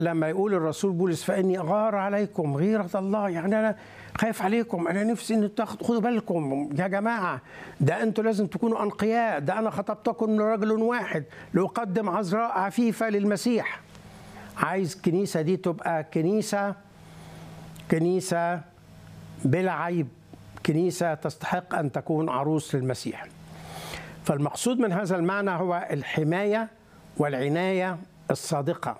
لما يقول الرسول بولس فاني اغار عليكم غيره الله يعني انا خايف عليكم انا نفسي ان تاخد- خدوا بالكم يا جماعه ده انتوا لازم تكونوا انقياء ده انا خطبتكم لرجل واحد لاقدم عذراء عفيفه للمسيح عايز الكنيسه دي تبقى كنيسه كنيسه بلا عيب كنيسه تستحق ان تكون عروس للمسيح فالمقصود من هذا المعنى هو الحمايه والعنايه الصادقه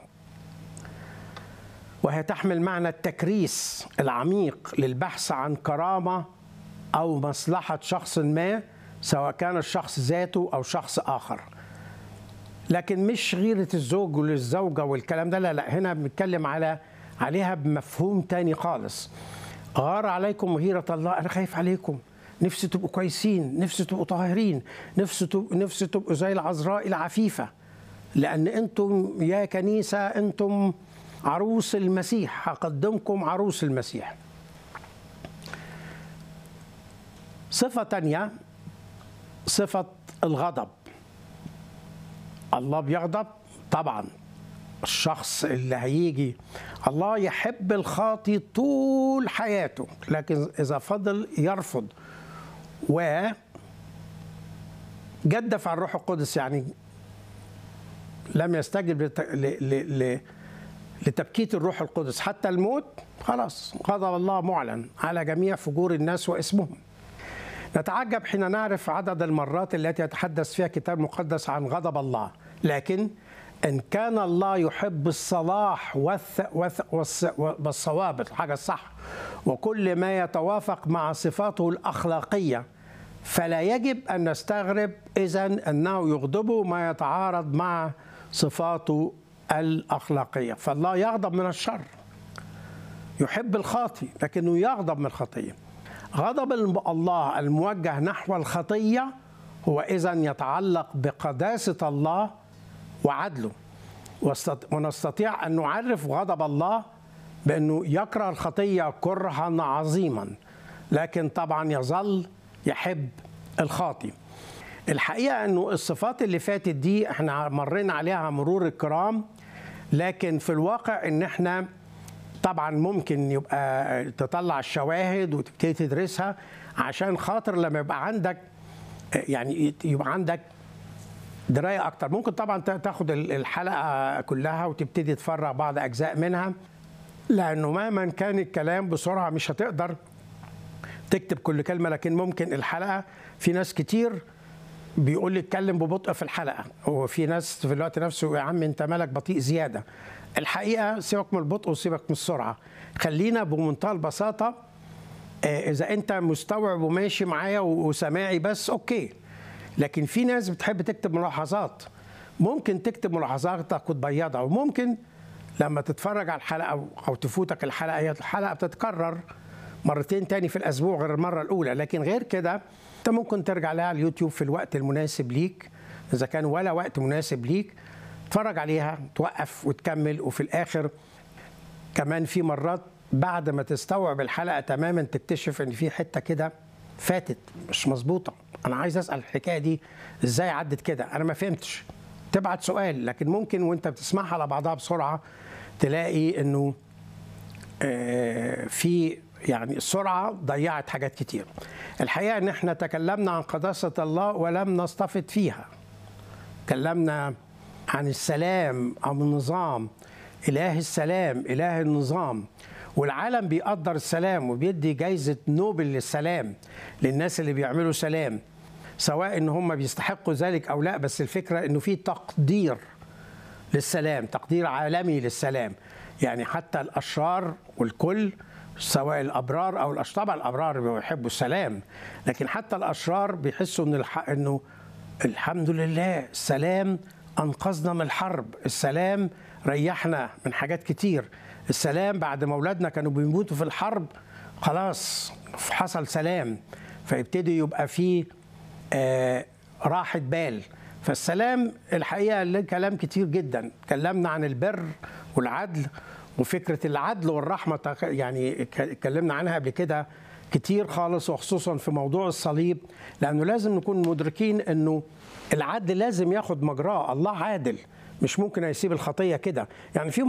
وهي تحمل معنى التكريس العميق للبحث عن كرامه او مصلحه شخص ما سواء كان الشخص ذاته او شخص اخر لكن مش غيره الزوج للزوجه والكلام ده لا لا هنا بنتكلم على عليها بمفهوم تاني خالص غار عليكم غيره الله انا خايف عليكم نفسي تبقوا كويسين نفسي تبقوا طاهرين نفسي تبقوا نفسي تبقوا زي العذراء العفيفه لان انتم يا كنيسه انتم عروس المسيح هقدمكم عروس المسيح صفة تانية صفة الغضب الله بيغضب طبعا الشخص اللي هيجي الله يحب الخاطي طول حياته لكن إذا فضل يرفض و جدف على الروح القدس يعني لم يستجب لت... ل... ل... ل... لتبكيت الروح القدس حتى الموت خلاص غضب الله معلن على جميع فجور الناس واسمهم نتعجب حين نعرف عدد المرات التي يتحدث فيها كتاب مقدس عن غضب الله لكن إن كان الله يحب الصلاح والث... والث... والص... والصواب الحاجة الصح وكل ما يتوافق مع صفاته الأخلاقية فلا يجب أن نستغرب إذا أنه يغضبه ما يتعارض مع صفاته الأخلاقية فالله يغضب من الشر يحب الخاطي لكنه يغضب من الخطية غضب الم- الله الموجه نحو الخطية هو إذا يتعلق بقداسة الله وعدله واستط- ونستطيع أن نعرف غضب الله بأنه يكره الخطية كرها عظيما لكن طبعا يظل يحب الخاطي الحقيقة أنه الصفات اللي فاتت دي احنا مرينا عليها مرور الكرام لكن في الواقع ان احنا طبعا ممكن يبقى تطلع الشواهد وتبتدي تدرسها عشان خاطر لما يبقى عندك يعني يبقى عندك درايه اكتر ممكن طبعا تاخد الحلقه كلها وتبتدي تفرغ بعض اجزاء منها لانه مهما كان الكلام بسرعه مش هتقدر تكتب كل كلمه لكن ممكن الحلقه في ناس كتير بيقول لي اتكلم ببطء في الحلقه وفي ناس في الوقت نفسه يا عم انت مالك بطيء زياده الحقيقه سيبك من البطء وسيبك من السرعه خلينا بمنتهى البساطه آه، اذا انت مستوعب وماشي معايا وسامعي بس اوكي لكن في ناس بتحب تكتب ملاحظات ممكن تكتب ملاحظاتك وتبيضها وممكن لما تتفرج على الحلقه أو- او تفوتك الحلقه هي الحلقه بتتكرر مرتين تاني في الاسبوع غير المره الاولى لكن غير كده انت ممكن ترجع لها على اليوتيوب في الوقت المناسب ليك اذا كان ولا وقت مناسب ليك تتفرج عليها توقف وتكمل وفي الاخر كمان في مرات بعد ما تستوعب الحلقه تماما تكتشف ان في حته كده فاتت مش مظبوطه انا عايز اسال الحكايه دي ازاي عدت كده انا ما فهمتش تبعت سؤال لكن ممكن وانت بتسمعها على بعضها بسرعه تلاقي انه آه، في يعني السرعه ضيعت حاجات كتير الحقيقه ان احنا تكلمنا عن قداسه الله ولم نستفد فيها تكلمنا عن السلام او النظام اله السلام اله النظام والعالم بيقدر السلام وبيدي جايزه نوبل للسلام للناس اللي بيعملوا سلام سواء ان هم بيستحقوا ذلك او لا بس الفكره انه في تقدير للسلام تقدير عالمي للسلام يعني حتى الاشرار والكل سواء الابرار او الاشرار طبعا الابرار بيحبوا السلام لكن حتى الاشرار بيحسوا ان الح... انه الحمد لله السلام انقذنا من الحرب السلام ريحنا من حاجات كتير السلام بعد ما اولادنا كانوا بيموتوا في الحرب خلاص حصل سلام فيبتدي يبقى فيه آه، راحة بال فالسلام الحقيقة له كلام كتير جدا تكلمنا عن البر والعدل وفكرة العدل والرحمة تق- يعني ك- اتكلمنا عنها قبل كده كتير خالص وخصوصا في موضوع الصليب لأنه لازم نكون مدركين أنه العدل لازم ياخد مجراه الله عادل مش ممكن هيسيب الخطية كده يعني في